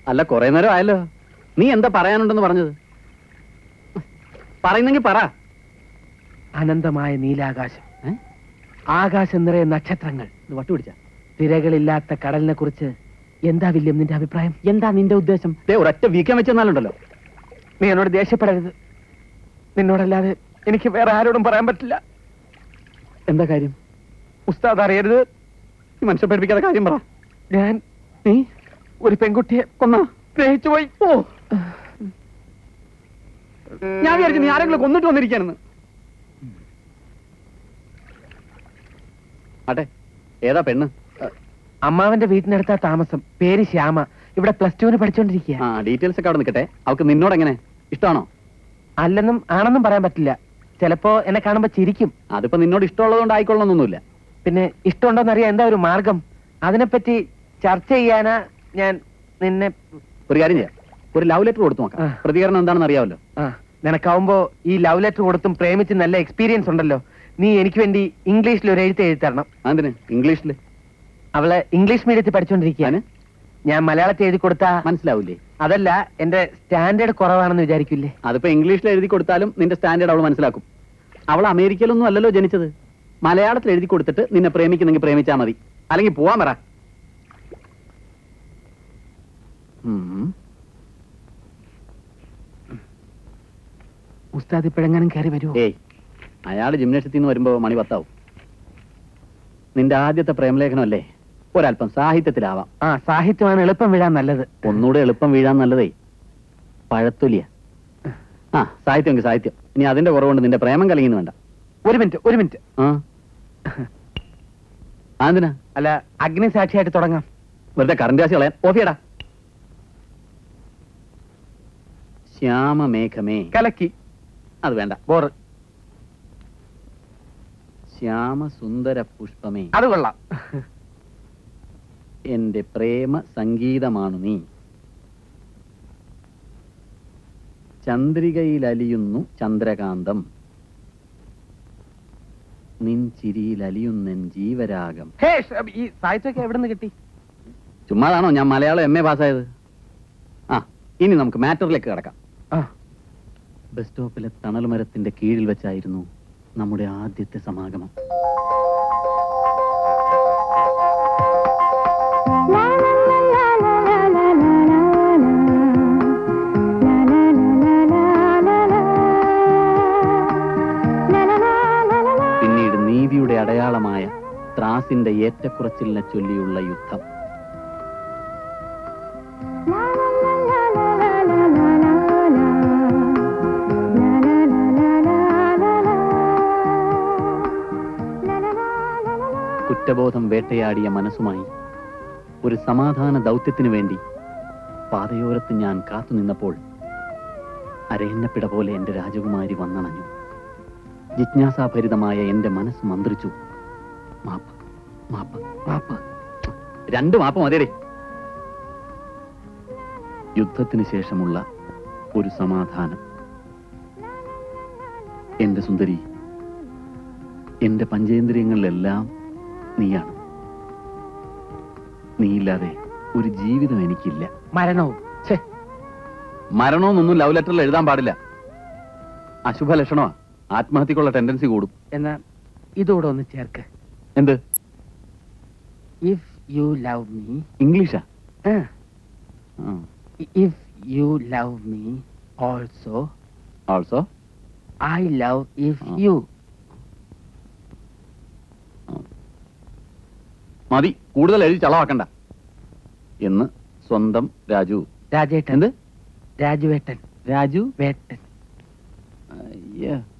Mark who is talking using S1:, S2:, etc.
S1: അല്ല കുറെ നേരം ആയല്ലോ നീ എന്താ പറയാനുണ്ടെന്ന് പറഞ്ഞത് പറയുന്നെങ്കിൽ പറ
S2: അനന്തമായ നീലാകാശം
S1: ഏ?
S2: ആകാശം നിറയെ നക്ഷത്രങ്ങൾ
S1: ഇത് വട്ടുപിടിച്ച
S2: തിരകളില്ലാത്ത കടലിനെ കുറിച്ച് എന്താ വില്യം നിന്റെ അഭിപ്രായം
S1: എന്താ നിന്റെ ഉദ്ദേശം ദേ ഒരൊറ്റ വീക്കം വെച്ചെന്നാലുണ്ടല്ലോ
S2: നീ എന്നോട് ദേഷ്യപ്പെടരുത് നിന്നോടല്ലാതെ എനിക്ക് വേറെ ആരോടും പറയാൻ പറ്റില്ല
S1: എന്താ കാര്യം
S2: ഉസ്താദ് അറിയരുത്
S1: ഈ മനുഷ്യ പഠിപ്പിക്കാത്ത കാര്യം പറ
S2: ഞാൻ
S1: നീ
S2: ഒരു പെൺകുട്ടിയെ
S1: കൊന്നാ
S2: സ്നേഹിച്ചു പോയി
S1: ഓ ഞാൻ വിചാരിച്ചു നീ ആരെങ്കിലും കൊന്നിട്ട് വന്നിരിക്കാനെന്ന് ആട്ടെ ഏതാ പെണ്ണ്
S2: അമ്മാവന്റെ വീട്ടിനടുത്താ താമസം പേര് ശ്യാമ ഇവിടെ പ്ലസ് ടുവിന് പഠിച്ചോണ്ടിരിക്കുക
S1: ആ ഡീറ്റെയിൽസ് ഒക്കെ അവിടെ നിൽക്കട്ടെ അവൾക്ക് നിന്നോട് എങ്ങനെ ഇഷ്ടമാണോ
S2: അല്ലെന്നും ആണെന്നും പറയാൻ പറ്റില്ല ചിലപ്പോ എന്നെ കാണുമ്പോ ചിരിക്കും
S1: അതിപ്പോ നിന്നോട് ഇഷ്ടമുള്ളതുകൊണ്ട് ആയിക്കൊള്ളണമെന്നൊന്നുമില്ല
S2: പിന്നെ ഇഷ്ടമുണ്ടോന്നറിയാൻ എന്താ ഒരു മാർഗം അതിനെപ്പറ്റി ചർച്ച ചെയ്യാനാ ഞാൻ നിന്നെ
S1: ഒരു കാര്യം ചെയ്യാം ഒരു ലവ് ലെറ്റർ കൊടുത്തു നോക്കാം
S2: ആ.
S1: പ്രതികരണം എന്താണെന്ന് അറിയാമല്ലോ
S2: ആ നിനക്കാവുമ്പോ ഈ ലവ് ലെറ്റർ കൊടുത്തും പ്രേമിച്ച് നല്ല എക്സ്പീരിയൻസ് ഉണ്ടല്ലോ നീ എനിക്ക് വേണ്ടി ഇംഗ്ലീഷിൽ ഒരു എഴുത്ത് എഴുതി തരണം
S1: അതിന് ഇംഗ്ലീഷിൽ
S2: അവള് ഇംഗ്ലീഷ് മീഡിയത്തിൽ പഠിച്ചോണ്ടിരിക്കുകയാണ് ഞാൻ മലയാളത്തിൽ എഴുതി കൊടുത്താ
S1: മനസ്സിലാവൂലേ
S2: അതല്ല എന്റെ സ്റ്റാൻഡേർഡ് കുറവാണെന്ന് വിചാരിക്കില്ലേ
S1: അതിപ്പോ ഇംഗ്ലീഷിൽ എഴുതി കൊടുത്താലും നിന്റെ സ്റ്റാൻഡേർഡ് അവൾ മനസ്സിലാക്കും അവൾ അമേരിക്കയിലൊന്നും അല്ലല്ലോ ജനിച്ചത് മലയാളത്തിൽ എഴുതി കൊടുത്തിട്ട് നിന്നെ പ്രേമിക്കുന്നെങ്കിൽ പ്രേമിച്ചാ മതി അല്ലെങ്കിൽ പോവാൻ പറ ഉം.
S2: ഉസ്താദ് ഇപ്പോഴെങ്ങാനും കയറി വരുമോ
S1: ഏയ് അയാൾ ജിംനേഷ്യത്തിൽ നിന്ന് വരുമ്പോ മണി പത്താവും നിന്റെ ആദ്യത്തെ പ്രേമലേഖനമല്ലേ ഒരല്പം സാഹിത്യത്തിലാവാം
S2: ആ സാഹിത്യമാണ് എളുപ്പം വീഴാൻ നല്ലത്
S1: ഒന്നുകൂടെ എളുപ്പം വീഴാൻ നല്ലതേ പഴത്തൊലിയ ആ സാഹിത്യമെങ്കിൽ സാഹിത്യം ഇനി അതിന്റെ കുറവുകൊണ്ട് നിന്റെ പ്രേമം കലങ്ങിന്ന് വേണ്ട
S2: ഒരു മിനിറ്റ് ഒരു മിനിറ്റ്
S1: ആ അതെന്തിനാ
S2: അല്ല അഗ്നി സാക്ഷിയായിട്ട് തുടങ്ങാം
S1: വെറുതെ കറണ്ട് രാശി കളയാൻ ഓഫിയടാ ശ്യാമമേഘമേ
S2: കലക്കി
S1: അത് വേണ്ട
S2: ബോറ്
S1: ശ്യാമസുന്ദര പുഷ്പമേ
S2: അത് കൊള്ളാം
S1: എന്റെ പ്രേമ സംഗീതമാണു നീ ചന്ദ്രികയിലലിയുന്നു ചന്ദ്രകാന്തം നിൻ ചിരിയിലലിയുന്നെൻ ജീവരാഗം
S2: ഹേ ഷ്- ഈ സാഹിത്യമൊക്കെ എവിടെ നിന്ന് കിട്ടി
S1: ചുമ്മാതാണോ ഞാൻ മലയാളം എം എ പാസ്സായത് ആ ഇനി നമുക്ക് മാറ്ററിലേക്ക് കിടക്കാം
S2: ആ
S1: ബസ് സ്റ്റോപ്പിലെ തണൽ മരത്തിന്റെ കീഴിൽ വെച്ചായിരുന്നു നമ്മുടെ ആദ്യത്തെ സമാഗമം പിന്നീട് നീതിയുടെ അടയാളമായ ത്രാസിന്റെ ഏറ്റക്കുറച്ചിലിനെ ചൊല്ലിയുള്ള യുദ്ധം കുറ്റബോധം വേട്ടയാടിയ മനസ്സുമായി ഒരു സമാധാന ദൗത്യത്തിനു വേണ്ടി പാതയോരത്ത് ഞാൻ കാത്തുനിന്നപ്പോൾ അരയന്നപ്പിട പോലെ എന്റെ രാജകുമാരി വന്നണഞ്ഞു ജിജ്ഞാസാഭരിതമായ എന്റെ മനസ്സ് മന്ത്രിച്ചു മാപ്പ് മാപ്പ് മാപ്പ് രണ്ട് മാപ്പ് മതിയടേ യുദ്ധത്തിന് ശേഷമുള്ള ഒരു സമാധാനം എന്റെ സുന്ദരി എന്റെ പഞ്ചേന്ദ്രിയങ്ങളിലെല്ലാം നീയാണ് നീയില്ലാതെ ഒരു ജീവിതം എനിക്കില്ല
S2: മരണവും ഛേ
S1: മരണമെന്നൊന്നും ലവ് ലെറ്ററിൽ എഴുതാൻ പാടില്ല അശുഭ ലക്ഷണമാ ആത്മഹത്യക്കുള്ള ടെൻഡൻസി കൂടും
S2: എന്നാ ഇതൂടെ ഒന്ന് ചേർക്ക്
S1: എന്ത്
S2: ഇഫ് യു ലവ് മീ
S1: ഇംഗ്ലീഷാ ആ.
S2: If you love me also
S1: also
S2: I love if
S1: ആ.
S2: യു
S1: മതി കൂടുതൽ എഴുതി ചളവാക്കണ്ട എന്ന് സ്വന്തം രാജു
S2: രാജേട്ടൻ
S1: എന്ത്
S2: രാജുവേട്ടൻ
S1: രാജു
S2: വേട്ടൻ
S1: അയ്യ